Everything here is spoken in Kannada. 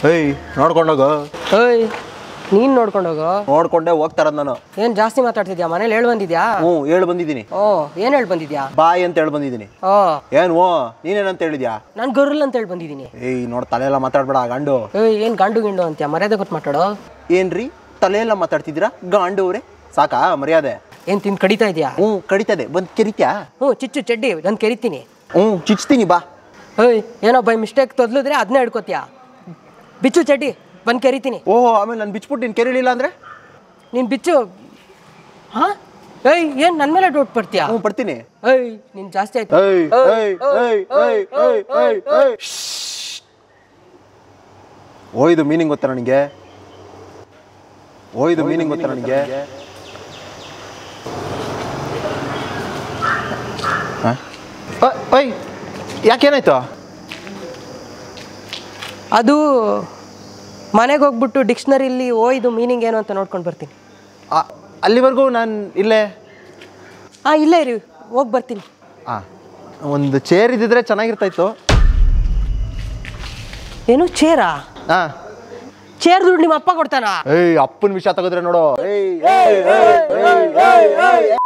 ಏಯ್ ನೋಡ್ಕೊಂಡೋಗು ಏಯ್ ನೀನ್ ನೋಡ್ಕೊಂಡೋಗು ನೋಡ್ಕೊಂಡೆ ಹೋಗ್ತಾರದ್ ನಾನು ಏನ್ ಜಾಸ್ತಿ ಮಾತಾಡ್ತಿದ್ಯಾ ಮನೇಲಿ ಹೇಳ್ ಬಂದಿದ್ಯಾ ಹ್ಞೂ ಹೇಳಿ ಬಂದಿದ್ದೀನಿ ಓ ಏನ್ ಹೇಳ್ ಬಂದಿದ್ಯಾ ಬಾಯ್ ಅಂತ ಹೇಳಿ ಬಂದಿದ್ದೀನಿ ಓ ಏನು ಓ ನೀನೇನಂತ ಹೇಳಿದ್ಯಾ ನಾನ್ ಗರ್ಲ್ ಅಂತ ಹೇಳಿ ಬಂದಿದ್ದೀನಿ ಏಯ್ ನೋಡ್ ತಲೆ ಎಲ್ಲ ಮಾತಾಡ್ಬೇಡ ಗಂಡು ಏಯ್ ಏನ್ ಗಂಡು ಗಿಂಡು ಅಂತ್ಯಾ ಮರ್ಯಾದೆ ಗೊತ್ತು ಮಾತಾಡೋ ಏನ್ರಿ ತಲೆ ಎಲ್ಲ ಮಾತಾಡ್ತಿದ್ದೀರಾ ಗಂಡು ಅವ್ರೆ ಸಾಕಾ ಮರ್ಯಾದೆ ಏನ್ ತಿಂದು ಕಡಿತಾ ಇದೆಯಾ ಹ್ಞೂ ಕಡಿತದೆ ಬಂದು ಕೆರಿತ್ಯಾ ಹ್ಞೂ ಚಿಚ್ಚು ಚಡ್ಡಿ ನಾನು ಕೆರಿತೀನಿ ಹ್ಞೂ ಚಿಚ್ತೀನಿ ಬಾ ಏಯ್ ಏನೋ ಬೈ ಮಿಸ್ಟೇಕ್ ತೊದ್ಲಿದ್ರೆ ಅದನ್ನೇ ಹಿಡ್ಕೋತೀಯಾ ಬಿಚ್ಚು ಚಡ್ಡಿ ಬಂದು ಕೆರಿತೀನಿ ಓಹೋ ಆಮೇಲೆ ನಾನು ಬಿಚ್ಬಿಟ್ಟು ನೀನು ಕೆರಿಲಿಲ್ಲ ಅಂದ್ರೆ ನೀನ್ ಬಿಚ್ಚು ಹಾ ಏಯ್ ಏನ್ ನನ್ನ ಮೇಲೆ ಡೌಟ್ ಬರ್ತೀಯಾ ಹ್ಞೂ ಪಡ್ತೀನಿ ಏಯ್ ನೀನ್ ಜಾಸ್ತಿ ಆಯ್ತು ಏಯ್ ಏಯ್ ಏಯ್ ಏಯ್ ಏಯ್ ಏಯ್ ಏಯ್ ಓ ಇದು ಮೀನಿಂಗ್ ಗೊತ್ತಾ ನನಗೆ ಓ ಇದು ಮೀನಿಂಗ್ ಗೊತ್ತಾ ನನಗೆ ಓಯ್ ಯಾಕೇನಾಯ್ತು ಅದು ಮನೆಗೆ ಹೋಗ್ಬಿಟ್ಟು ಡಿಕ್ಷನರಿಲಿ ಓ ಇದು ಮೀನಿಂಗ್ ಏನು ಅಂತ ನೋಡ್ಕೊಂಡು ಬರ್ತೀನಿ ಆ, ಅಲ್ಲಿವರೆಗೂ ನಾನು ಇಲ್ಲೇ ಹಾಂ ಇಲ್ಲೇ ಇರಿ ಹೋಗಿ ಬರ್ತೀನಿ ಆ ಒಂದು ಚೇರ್ ಇದ್ದಿದ್ರೆ ಚೆನ್ನಾಗಿರ್ತಾಯಿತ್ತು ಏನು ಚೇರಾ ಹಾಂ ಚೇರ್ ದುಡ್ಡು ನಿಮ್ಮ ಅಪ್ಪ ಕೊಡ್ತಾನಾ ಏಯ್ ಅಪ್ಪನ ವಿಷಯ ತೆಗೆದ್ರೆ ನೋಡು ಏಯ್ ಏಯ್ ಏಯ್ ಏಯ್ ಏಯ್ ಏಯ್